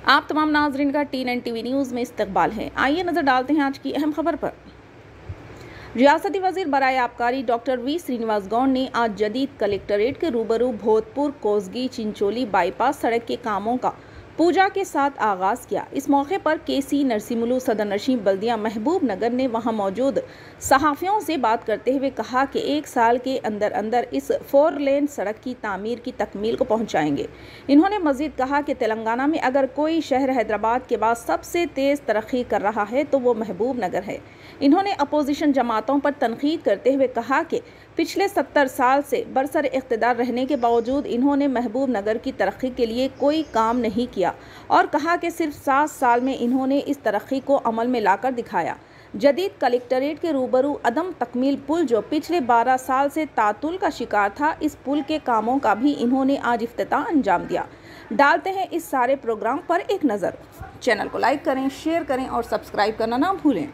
आप तमाम नाजरीन का टी एन टीवी न्यूज़ में इस्तकबाल है आइए नज़र डालते हैं आज की अहम खबर पर रियासती वजीर बरए आबकारी डॉक्टर वी श्रीनिवास गौड़ ने आज जदीद कलेक्ट्रेट के रूबरू भोजपुर कोसगी चिंचोली बाईपास सड़क के कामों का पूजा के साथ आगाज किया इस मौके पर के सी नरसिमुलू सदर नशीब बल्दिया महबूब नगर ने वहां मौजूद सहाफ़ियों से बात करते हुए कहा कि एक साल के अंदर अंदर इस फोर लेन सड़क की तामीर की तकमील को पहुंचाएंगे इन्होंने मजीद कहा कि तेलंगाना में अगर कोई शहर हैदराबाद के बाद सबसे तेज़ तरक्की कर रहा है तो वो महबूब नगर है इन्होंने अपोजिशन जमातों पर तनकीद करते हुए कहा कि पिछले सत्तर साल से बरसर इकतदार रहने के बावजूद इन्होंने महबूब नगर की तरक्की के लिए कोई काम नहीं किया और कहा कि सिर्फ सात साल में इन्होंने इस तरक्की को अमल में लाकर दिखाया जदीद कलेक्ट्रेट के रूबरू अदम तकमील पुल जो पिछले 12 साल से तातुल का शिकार था इस पुल के कामों का भी इन्होंने आज इफ्तः अंजाम दिया डालते हैं इस सारे प्रोग्राम पर एक नज़र चैनल को लाइक करें शेयर करें और सब्सक्राइब करना ना भूलें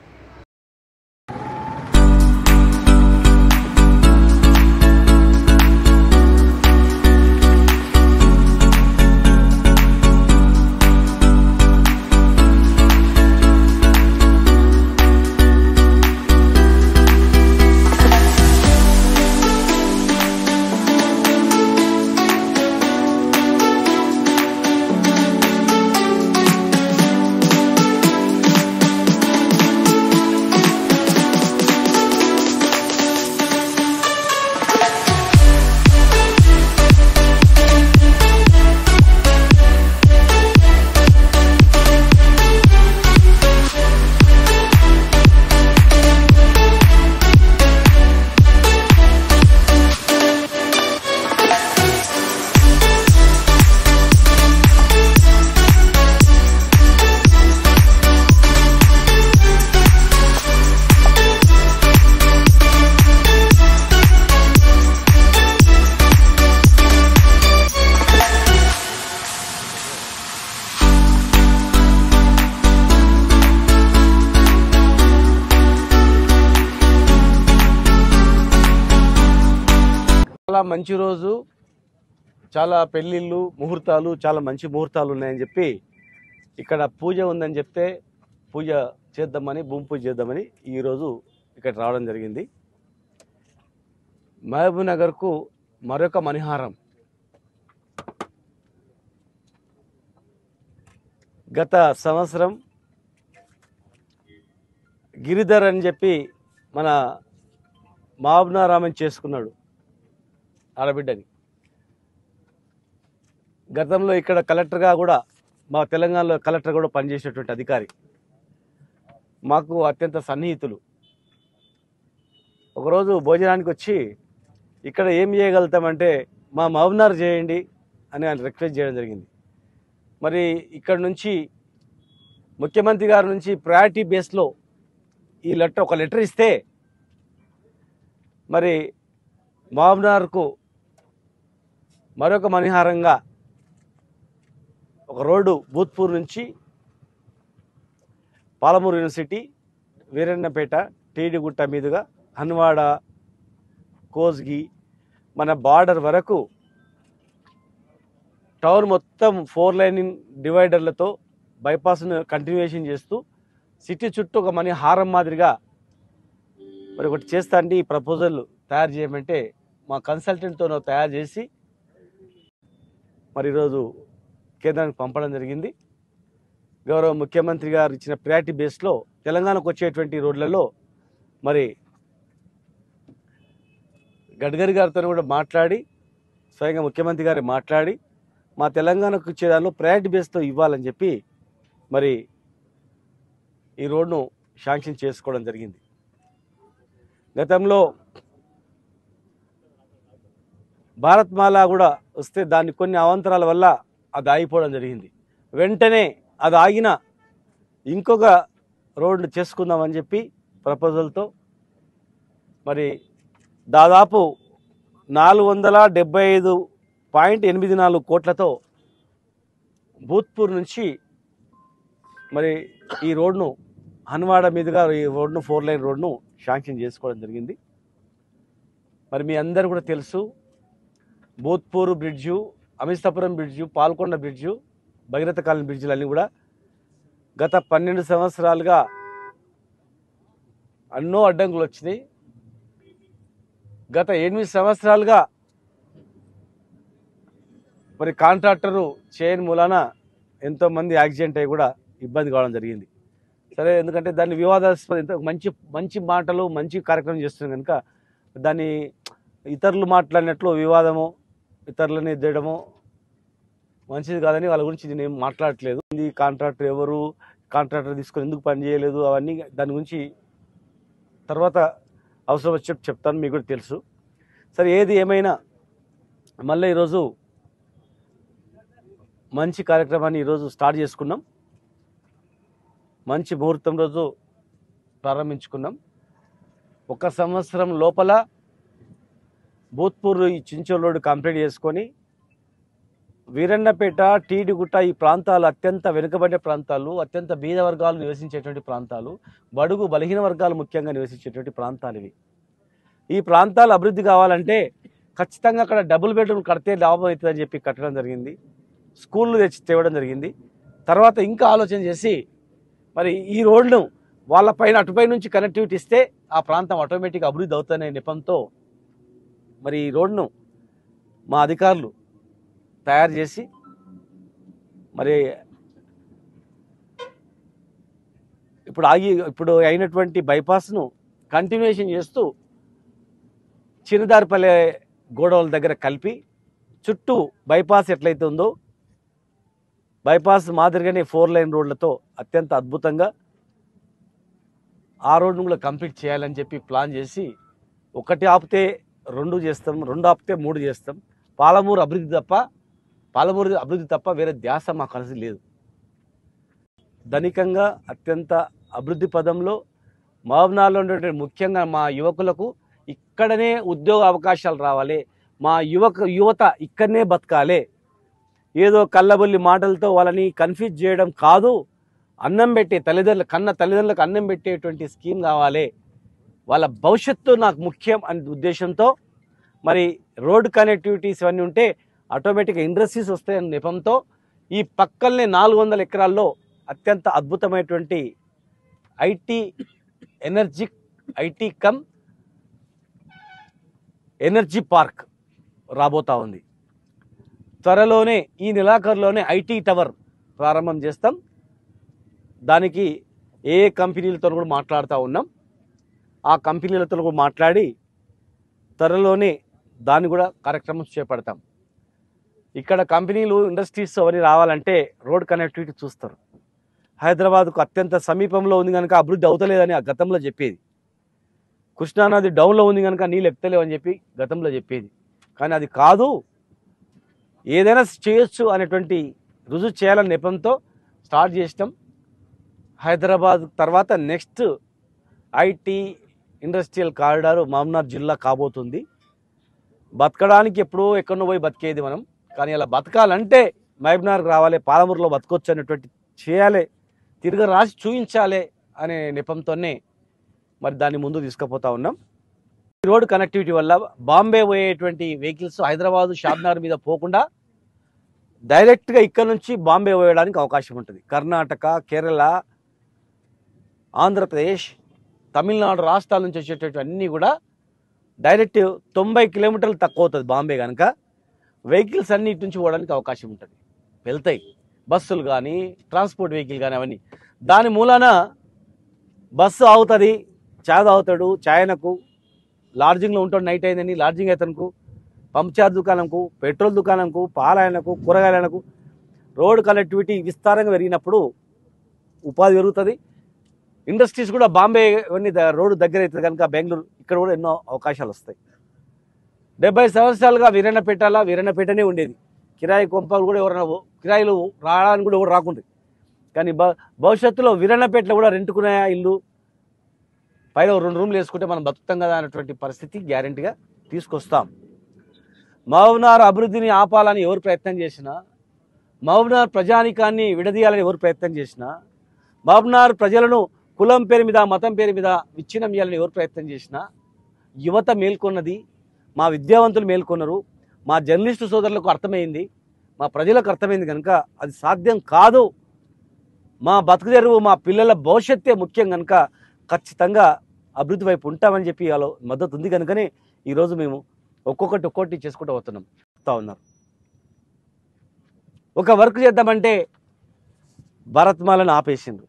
చాలా మంచి రోజు చాలా పెళ్ళిళ్ళు ముహూర్తాలు చాలా మంచి ముహూర్తాలు ఉన్నాయని చెప్పి ఇక్కడ పూజ ఉందని చెప్తే పూజ చేద్దామని భూమి పూజ చేద్దామని ఈరోజు ఇక్కడ రావడం జరిగింది మహబూబ్ నగర్కు మరొక మణిహారం గత సంవత్సరం గిరిధర్ అని చెప్పి మన మహబూబ్నారామన్ చేసుకున్నాడు ఆడబిడ్డని గతంలో ఇక్కడ కలెక్టర్గా కూడా మా తెలంగాణలో కలెక్టర్ కూడా పనిచేసినటువంటి అధికారి మాకు అత్యంత సన్నిహితులు ఒకరోజు భోజనానికి వచ్చి ఇక్కడ ఏం చేయగలుగుతామంటే మా మహబూబ్నగర్ చేయండి అని ఆయన రిక్వెస్ట్ చేయడం జరిగింది మరి ఇక్కడ నుంచి ముఖ్యమంత్రి గారి నుంచి ప్రయారిటీ బేస్లో ఈ లెటర్ ఒక లెటర్ ఇస్తే మరి మహబూబ్నగర్కు మరొక మణిహారంగా ఒక రోడ్డు భూత్పూర్ నుంచి పాలమూరు యూనివర్సిటీ వీరన్నపేట టీడిగుట్ట మీదుగా హన్వాడ కోస్గి మన బార్డర్ వరకు టౌన్ మొత్తం ఫోర్ లైనింగ్ డివైడర్లతో బైపాస్ను కంటిన్యూషన్ చేస్తూ సిటీ చుట్టూ ఒక మనీ హారం మాదిరిగా మరి ఒకటి చేస్తా అండి ఈ ప్రపోజల్ తయారు చేయమంటే మా కన్సల్టెంట్తో తయారు చేసి మరి ఈరోజు కేంద్రానికి పంపడం జరిగింది గౌరవ ముఖ్యమంత్రి గారు ఇచ్చిన ప్రయారిటీ బేస్లో తెలంగాణకు వచ్చేటువంటి రోడ్లలో మరి గడ్కరీ గారితో కూడా మాట్లాడి స్వయంగా ముఖ్యమంత్రి గారు మాట్లాడి మా తెలంగాణకు వచ్చే దానిలో ప్రయారిటీ బేస్తో ఇవ్వాలని చెప్పి మరి ఈ రోడ్ను శాంక్షన్ చేసుకోవడం జరిగింది గతంలో భారత్ మాలా కూడా వస్తే దాన్ని కొన్ని అవాంతరాల వల్ల అది ఆగిపోవడం జరిగింది వెంటనే అది ఆగిన ఇంకొక రోడ్డు చేసుకుందామని చెప్పి ప్రపోజల్తో మరి దాదాపు నాలుగు వందల డెబ్బై ఐదు పాయింట్ ఎనిమిది నాలుగు కోట్లతో భూత్పూర్ నుంచి మరి ఈ రోడ్ను హన్వాడ మీదుగా ఈ రోడ్ను ఫోర్ లైన్ రోడ్ను శాంక్షన్ చేసుకోవడం జరిగింది మరి మీ అందరు కూడా తెలుసు Bhoothpur bridge Amistapuram bridge Palkonda bridge Bhagiratha colony బ్రిడ్జిలన్నీ కూడా గత పన్నెండు సంవత్సరాలుగా ఎన్నో అడ్డంకులు వచ్చినాయి గత ఎనిమిది సంవత్సరాలుగా మరి కాంట్రాక్టరు చేయని మూలాన ఎంతోమంది యాక్సిడెంట్ అయ్యి కూడా ఇబ్బంది కావడం జరిగింది సరే ఎందుకంటే దాన్ని వివాదాస్పద ఎంత మంచి మంచి మాటలు మంచి కార్యక్రమం చేస్తున్నాం కనుక దాన్ని ఇతరులు మాట్లాడినట్లు వివాదము ఇతరులని ఎద్దడము మంచిది కాదని వాళ్ళ గురించి నేను ఏం మాట్లాడట్లేదు ఇది కాంట్రాక్టర్ ఎవరు కాంట్రాక్టర్ తీసుకొని ఎందుకు పని చేయలేదు అవన్నీ దాని గురించి తర్వాత అవసరం వచ్చి చెప్తాను మీకు కూడా తెలుసు సరే ఏది ఏమైనా మళ్ళీ ఈరోజు మంచి కార్యక్రమాన్ని ఈరోజు స్టార్ట్ చేసుకున్నాం మంచి ముహూర్తం రోజు ప్రారంభించుకున్నాం ఒక సంవత్సరం లోపల భూత్పూర్ ఈ చించోల్ రోడ్డు కంప్లీట్ చేసుకొని వీరన్నపేట టీడిగుట్ట ఈ ప్రాంతాలు అత్యంత వెనుకబడే ప్రాంతాలు అత్యంత బీద వర్గాలు నివసించేటువంటి ప్రాంతాలు బడుగు బలహీన వర్గాలు ముఖ్యంగా నివసించేటువంటి ప్రాంతాలు ఇవి ఈ ప్రాంతాలు అభివృద్ధి కావాలంటే ఖచ్చితంగా అక్కడ డబుల్ బెడ్రూమ్ కడితే లాభం అవుతుందని చెప్పి కట్టడం జరిగింది స్కూళ్ళు తెచ్చి తేవడం జరిగింది తర్వాత ఇంకా ఆలోచన చేసి మరి ఈ రోడ్ను వాళ్ళ పైన అటుపై నుంచి కనెక్టివిటీ ఇస్తే ఆ ప్రాంతం ఆటోమేటిక్ అభివృద్ధి అవుతుందనే నెపంతో మరి ఈ రోడ్ను మా అధికారులు తయారు చేసి మరి ఇప్పుడు ఆగి ఇప్పుడు అయినటువంటి బైపాస్ను కంటిన్యూషన్ చేస్తూ చిన్నదారిపల్లె గోడవల దగ్గర కలిపి చుట్టూ బైపాస్ ఎట్లయితే ఉందో బైపాస్ మాదిరిగానే ఫోర్ లైన్ రోడ్లతో అత్యంత అద్భుతంగా ఆ రోడ్ను కూడా కంప్లీట్ చేయాలని చెప్పి ప్లాన్ చేసి ఒకటి ఆపితే రెండు చేస్తాం రెండు ఆపితే మూడు చేస్తాం పాలమూరు అభివృద్ధి తప్ప పాలమూరు అభివృద్ధి తప్ప వేరే ధ్యాస మాకు కలిసి లేదు ధనికంగా అత్యంత అభివృద్ధి పదంలో మహబూబ్నార్లో ఉండేటువంటి ముఖ్యంగా మా యువకులకు ఇక్కడనే ఉద్యోగ అవకాశాలు రావాలి మా యువక యువత ఇక్కడనే బతకాలి ఏదో కళ్ళబొల్లి మాటలతో వాళ్ళని కన్ఫ్యూజ్ చేయడం కాదు అన్నం పెట్టే తల్లిదండ్రులు కన్న తల్లిదండ్రులకు అన్నం పెట్టేటువంటి స్కీమ్ కావాలి వాళ్ళ భవిష్యత్తు నాకు ముఖ్యం అనే ఉద్దేశంతో మరి రోడ్ కనెక్టివిటీస్ ఇవన్నీ ఉంటే ఆటోమేటిక్గా ఇండస్ట్రీస్ వస్తాయనే నెపంతో ఈ పక్కల్నే నాలుగు వందల ఎకరాల్లో అత్యంత అద్భుతమైనటువంటి IT energy IT cum energy park రాబోతా ఉంది త్వరలోనే ఈ నెలాఖరులోనే ఐటీ టవర్ ప్రారంభం చేస్తాం దానికి ఏ ఏ కంపెనీలతో కూడా మాట్లాడుతూ ఉన్నాం ఆ కంపెనీలతో కూడా మాట్లాడి త్వరలోనే దాన్ని కూడా కార్యక్రమం చేపడతాం ఇక్కడ కంపెనీలు ఇండస్ట్రీస్ అవన్నీ రావాలంటే రోడ్ కనెక్టివిటీ చూస్తారు హైదరాబాద్కు అత్యంత సమీపంలో ఉంది కనుక అభివృద్ధి అవుతలేదని ఆ గతంలో చెప్పేది కృష్ణానది డౌన్లో ఉంది కనుక నీళ్ళు ఎక్కలేవు అని చెప్పి గతంలో చెప్పేది కానీ అది కాదు ఏదైనా చేయొచ్చు అనేటువంటి రుజువు చేయాలనే నెపంతో స్టార్ట్ చేసినాం హైదరాబాద్ తర్వాత next IT industrial corridor Mamnar జిల్లా కాబోతుంది బతకడానికి ఎప్పుడో ఎక్కడో పోయి బతికేది మనం కానీ అలా బతకాలంటే మహబూబ్నగర్కి రావాలి పాలమూరులో బతకొచ్చు అనేటువంటి చేయాలి తిరగ రాసి చూపించాలి అనే నెపంతోనే మరి దాన్ని ముందు తీసుకుపోతా ఉన్నాం ఈ రోడ్ కనెక్టివిటీ వల్ల బాంబే పోయేటువంటి వెహికల్స్ హైదరాబాద్ షాద్నగర్ మీద పోకుండా డైరెక్ట్గా ఇక్కడ నుంచి బాంబే పోయడానికి అవకాశం ఉంటుంది కర్ణాటక కేరళ ఆంధ్రప్రదేశ్ తమిళనాడు రాష్ట్రాల నుంచి వచ్చేటటువంటి అన్నీ కూడా డైరెక్ట్ తొంభై కిలోమీటర్లు తక్కువ అవుతుంది బాంబే కనుక వెహికల్స్ అన్ని ఇటు నుంచి పోవడానికి అవకాశం ఉంటుంది వెళ్తాయి బస్సులు కానీ ట్రాన్స్పోర్ట్ వెహికల్ కానీ అవన్నీ దాని మూలాన బస్సు ఆగుతుంది చాయ్ తాగుతాడు చాయనకు లాడ్జింగ్లో ఉంటాడు నైట్ అయిందని లాడ్జింగ్ అతనుకు పంచార్ దుకాణంకు పెట్రోల్ దుకాణంకు పాలాయనకు కూరగాయలకు రోడ్ కనెక్టివిటీ విస్తారంగా పెరిగినప్పుడు ఉపాధి పెరుగుతుంది ఇండస్ట్రీస్ కూడా బాంబే ఇవన్నీ ద- రోడ్డు దగ్గర అవుతుంది కనుక బెంగళూరు ఇక్కడ కూడా ఎన్నో అవకాశాలు వస్తాయి డెబ్బై సంవత్సరాలుగా వీరన్నపేటలా వీరన్నపేటనే ఉండేది కిరాయి కొంపలు కూడా ఎవరైనా ఓ- కిరాయిలు రావడానికి కూడా ఎవరు రాకుండ్రి కానీ భ భవిష్యత్తులో వీరన్నపేటలో కూడా రెంట్కునే ఇల్లు పైన ఓ రెండు రూమ్లు వేసుకుంటే మనం బతుకుతాం కదా అనేటువంటి పరిస్థితి గ్యారెంటీగా తీసుకొస్తాం మహబూబ్నగర్ అభివృద్ధిని ఆపాలని ఎవరు ప్రయత్నం చేసినా మహబూబ్నగర్ ప్రజానికాన్ని విడదీయాలని ఎవరు ప్రయత్నం చేసినా మహబూబ్నగర్ ప్రజలను కులం పేరు మీద మతం పేరు మీద విచ్ఛిన్నం చేయాలని ఎవరు ప్రయత్నం చేసినా యువత మేల్కొన్నది మా విద్యావంతులు మేల్కొన్నారు మా జర్నలిస్టు సోదరులకు అర్థమైంది మా ప్రజలకు అర్థమైంది కనుక అది సాధ్యం కాదు మా బతుకు తెరువు మా పిల్లల భవిష్యత్తే ముఖ్యం కనుక ఖచ్చితంగా అభివృద్ధి వైపు ఉంటామని చెప్పి వాళ్ళ మద్దతు ఉంది కనుకనే ఈరోజు మేము ఒక్కొక్కటి ఒక్కొక్కటి చేసుకుంటూ పోతున్నాం చెప్తా ఉన్నారు ఒక వర్క్ చేద్దామంటే భారత్మాలను ఆపేసిండ్రు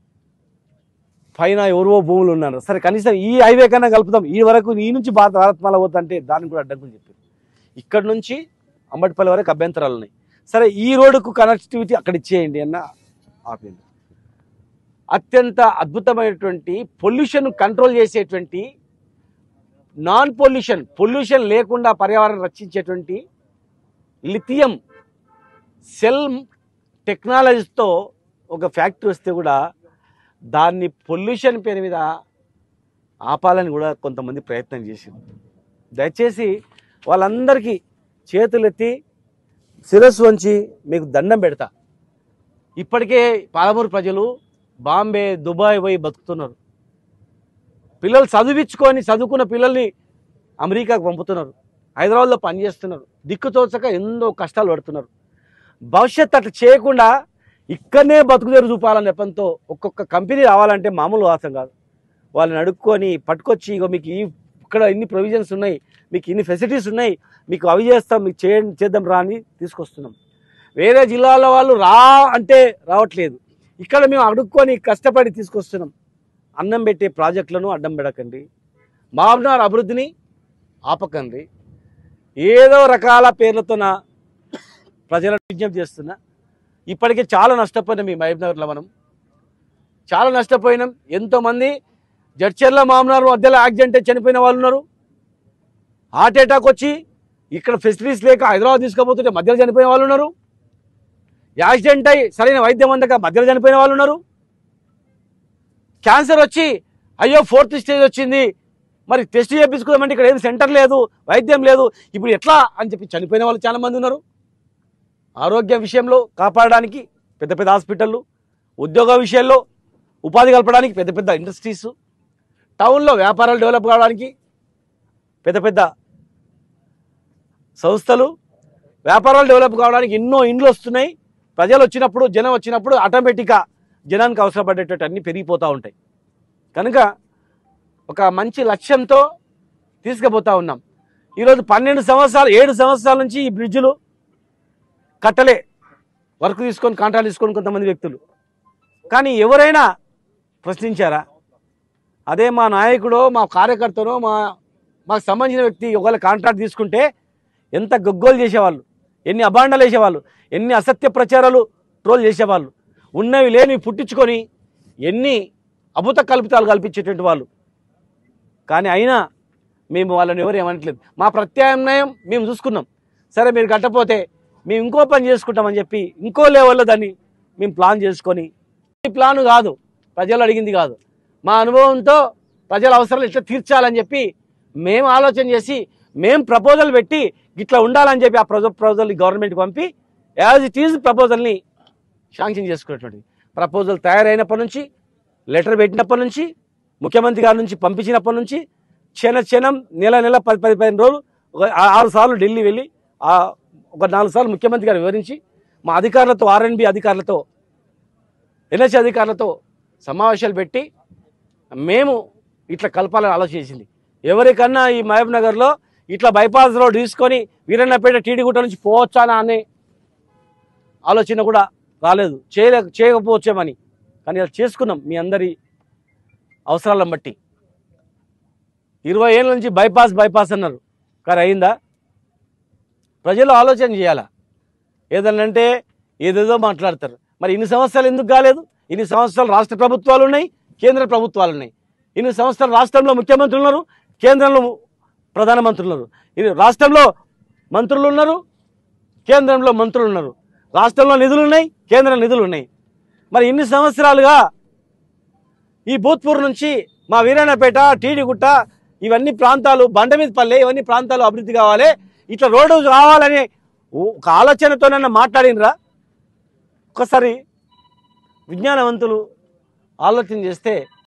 పైన ఎవరో భూములు ఉన్నారు సరే కనీసం ఈ హైవే కన్నా కలుపుతాం ఈ వరకు ఈ నుంచి భారత భారత్మాల పోతుంటే దానికి కూడా అడ్డంకులు చెప్పారు ఇక్కడ నుంచి అంబటిపల్లి వరకు అభ్యంతరాలు ఉన్నాయి సరే ఈ రోడ్డుకు కనెక్టివిటీ అక్కడ ఇచ్చేయండి అన్న ఆపింది అత్యంత అద్భుతమైనటువంటి పొల్యూషన్ కంట్రోల్ చేసేటువంటి నాన్ పొల్యూషన్ పొల్యూషన్ లేకుండా పర్యావరణం రక్షించేటువంటి లిథియం సెల్ టెక్నాలజీతో ఒక ఫ్యాక్టరీ వస్తే కూడా దాన్ని పొల్యూషన్ పేరు మీద ఆపాలని కూడా కొంతమంది ప్రయత్నం చేసింది దయచేసి వాళ్ళందరికీ చేతులెత్తి శిరస్సు వంచి మీకు దండం పెడతా ఇప్పటికే పాలమూరు ప్రజలు బాంబే దుబాయ్ పోయి బతుకుతున్నారు పిల్లలు చదివించుకొని చదువుకున్న పిల్లల్ని అమెరికాకు పంపుతున్నారు హైదరాబాద్లో పనిచేస్తున్నారు దిక్కుతోచక ఎన్నో కష్టాలు పడుతున్నారు భవిష్యత్ అట్లా చేయకుండా ఇక్కడనే బతుకుదేరు చూపాలని నెపంతో ఒక్కొక్క కంపెనీ రావాలంటే మామూలు వాసం కాదు వాళ్ళని అడుక్కొని పట్టుకొచ్చి ఇగో మీకు ఈ ఇక్కడ ఇన్ని ప్రొవిజన్స్ ఉన్నాయి మీకు ఇన్ని ఫెసిలిటీస్ ఉన్నాయి మీకు అవి చేస్తాం మీకు చే చేద్దాం రా అని తీసుకొస్తున్నాం వేరే జిల్లాల వాళ్ళు రా అంటే రావట్లేదు ఇక్కడ మేము అడుక్కొని కష్టపడి తీసుకొస్తున్నాం అన్నం పెట్టే ప్రాజెక్టులను అడ్డం పెడకండి మామనార్ అభివృద్ధిని ఆపకండి ఏదో రకాల పేర్లతోన ప్రజలను విజ్ఞప్తి చేస్తున్నా ఇప్పటికే చాలా నష్టపోయినాం ఈ మహబూబ్నగర్లో మనం చాలా నష్టపోయినాం ఎంతోమంది జడ్చర్ల మామనార్ మధ్యలో యాక్సిడెంట్ అయి చనిపోయిన వాళ్ళు ఉన్నారు హార్ట్ అటాక్ వచ్చి ఇక్కడ ఫెసిలిటీస్ లేక హైదరాబాద్ తీసుకుపోతుంటే మధ్యలో చనిపోయిన వాళ్ళు ఉన్నారు యాక్సిడెంట్ అయి సరైన వైద్యం అందక మధ్యలో చనిపోయిన వాళ్ళు ఉన్నారు క్యాన్సర్ వచ్చి అయ్యో ఫోర్త్ స్టేజ్ వచ్చింది మరి టెస్ట్ చేయించుకోదామంటే ఇక్కడ ఏం సెంటర్ లేదు వైద్యం లేదు ఇప్పుడు ఎట్లా అని చెప్పి చనిపోయిన వాళ్ళు చాలా మంది ఉన్నారు ఆరోగ్య విషయంలో కాపాడడానికి పెద్ద పెద్ద హాస్పిటళ్ళు ఉద్యోగ విషయాల్లో ఉపాధి కల్పడానికి పెద్ద పెద్ద ఇండస్ట్రీస్ టౌన్లో వ్యాపారాలు డెవలప్ కావడానికి పెద్ద పెద్ద సంస్థలు వ్యాపారాలు డెవలప్ కావడానికి ఎన్నో ఇండ్లు వస్తున్నాయి ప్రజలు వచ్చినప్పుడు జనం వచ్చినప్పుడు ఆటోమేటిక్గా జనానికి అవసరపడేటట్టు అన్నీ పెరిగిపోతూ ఉంటాయి కనుక ఒక మంచి లక్ష్యంతో తీసుకుపోతా ఉన్నాం ఈరోజు పన్నెండు సంవత్సరాలు ఏడు సంవత్సరాల నుంచి ఈ బ్రిడ్జ్లు కట్టలే వర్క్ తీసుకొని కాంట్రాక్ట్ తీసుకొని కొంతమంది వ్యక్తులు కానీ ఎవరైనా ప్రశ్నించారా అదే మా నాయకుడో మా కార్యకర్తనో మా మాకు సంబంధించిన వ్యక్తి ఒకవేళ కాంట్రాక్ట్ తీసుకుంటే ఎంత గగ్గోలు చేసేవాళ్ళు ఎన్ని అభాండాలు వేసేవాళ్ళు ఎన్ని అసత్య ప్రచారాలు ట్రోల్ చేసేవాళ్ళు ఉన్నవి లేనివి పుట్టించుకొని ఎన్ని అభుత కల్పితాలు కల్పించేటువంటి వాళ్ళు కానీ అయినా మేము వాళ్ళని ఎవరు ఏమనట్లేదు మా ప్రత్యామ్నాయం మేము చూసుకున్నాం సరే మీరు కట్టపోతే మేము ఇంకో పని చేసుకుంటామని చెప్పి ఇంకో లెవెల్లో దాన్ని మేము ప్లాన్ చేసుకొని ఈ ప్లాన్ కాదు ప్రజలు అడిగింది కాదు మా అనుభవంతో ప్రజల అవసరాలు ఎట్లా తీర్చాలని చెప్పి మేము ఆలోచన చేసి మేము ప్రపోజల్ పెట్టి ఇట్లా ఉండాలని చెప్పి ఆ ప్రజ ప్రపోజల్ గవర్నమెంట్కి పంపి యాజ్ ఇట్ ఈజ్ ప్రపోజల్ని శాంక్షన్ చేసుకున్నటువంటిది ప్రపోజల్ తయారైనప్పటి నుంచి లెటర్ పెట్టినప్పటి నుంచి ముఖ్యమంత్రి గారి నుంచి పంపించినప్పటి నుంచి క్షణ క్షణం నెల నెల పది పది పదిహేను రోజులు ఒక ఆ- ఆరు సార్లు ఢిల్లీ వెళ్ళి ఆ ఒక నాలుగు సార్లు ముఖ్యమంత్రి గారు వివరించి మా అధికారులతో ఆర్ఎన్బి అధికారులతో ఎన్హెచ్ అధికారులతో సమావేశాలు పెట్టి మేము ఇట్లా కలపాలని ఆలోచన చేసింది ఎవరికన్నా ఈ మహబూబ్ నగర్లో ఇట్లా బైపాస్ రోడ్ తీసుకొని వీరన్నపేట టీడీగుట్ట నుంచి పోవచ్చానా అనే ఆలోచన కూడా రాలేదు చేయలే చేయకపోవచ్చామని కానీ అది చేసుకున్నాం మీ అందరి అవసరాలను బట్టి ఇరవై ఏళ్ళ నుంచి బైపాస్ బైపాస్ అన్నారు కానీ అయిందా ప్రజలు ఆలోచన చేయాలా ఏదనంటే ఏదేదో మాట్లాడతారు మరి ఇన్ని సంవత్సరాలు ఎందుకు కాలేదు ఇన్ని సంవత్సరాలు రాష్ట్ర ప్రభుత్వాలు ఉన్నాయి కేంద్ర ప్రభుత్వాలు ఉన్నాయి ఇన్ని సంవత్సరాలు రాష్ట్రంలో ముఖ్యమంత్రులు ఉన్నారు కేంద్రంలో ప్రధానమంత్రులు ఉన్నారు ఇది రాష్ట్రంలో మంత్రులు ఉన్నారు కేంద్రంలో మంత్రులు ఉన్నారు రాష్ట్రంలో నిధులు ఉన్నాయి కేంద్రంలో నిధులు ఉన్నాయి మరి ఇన్ని సంవత్సరాలుగా ఈ భూత్పూర్ నుంచి మా వీరాయణపేట టీడిగుట్ట ఇవన్నీ ప్రాంతాలు బండమీదపల్లె ఇవన్నీ ప్రాంతాలు అభివృద్ధి కావాలి ఇట్లా రోడ్డు కావాలని ఒక ఆలోచనతోనన్నా మాట్లాడినరా ఒకసారి విజ్ఞానవంతులు ఆలోచన చేస్తే